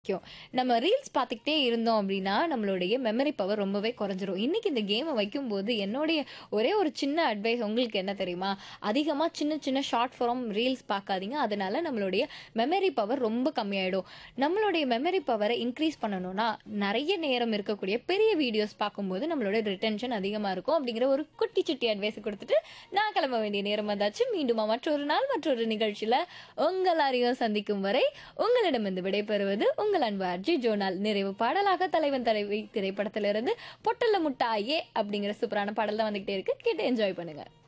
முக்கியம். நம்ம ரீல்ஸ் பார்த்துக்கிட்டே இருந்தோம் அப்படின்னா, நம்மளுடைய மெமரி பவர் ரொம்பவே குறைஞ்சிரும். இன்னைக்கு இந்த கேம வைக்கும்போது என்னுடைய ஒரே ஒரு சின்ன அட்வைஸ் உங்களுக்கு என்ன தெரியுமா? அதிகமா சின்ன சின்ன ஷார்ட் ஃபார்ம் ரீல்ஸ் பார்க்காதீங்க. அதனால நம்மளுடைய மெமரி பவர் ரொம்ப கம்மியாயிடும். நம்மளுடைய மெமரி பவர இன்க்ரீஸ் பண்ணணும்னா, நெறைய நேரம் இருக்கக்கூடிய பெரிய வீடியோஸ் பார்க்கும்போது நம்மளோட ரிட்டென்ஷன் அதிகமா இருக்கும். அப்படிங்கிற ஒரு குட்டி சுட்டி அட்வைஸ் குடுத்துட்டு, நான் கிளம்ப வேண்டிய நேரம் வந்தாச்சு. மீண்டுமா மற்றொரு நாள் மற்றொரு நிகழ்ச்சியில உங்கள் எல்லாரையும் சந்திக்கும் வரை உங்களிடமிருந்து விடைபெறுவது உங்கள் அன்பு அர்ஜி ஜோனால். நிறைவு பாடலாக தலைவன் தலைவி திரைப்படத்திலிருந்து பொட்டல்ல முட்டாயே அப்படிங்கிற சூப்பரான பாடல் தான் வந்துகிட்டே இருக்கு. கேட்டு என்ஜாய் பண்ணுங்க.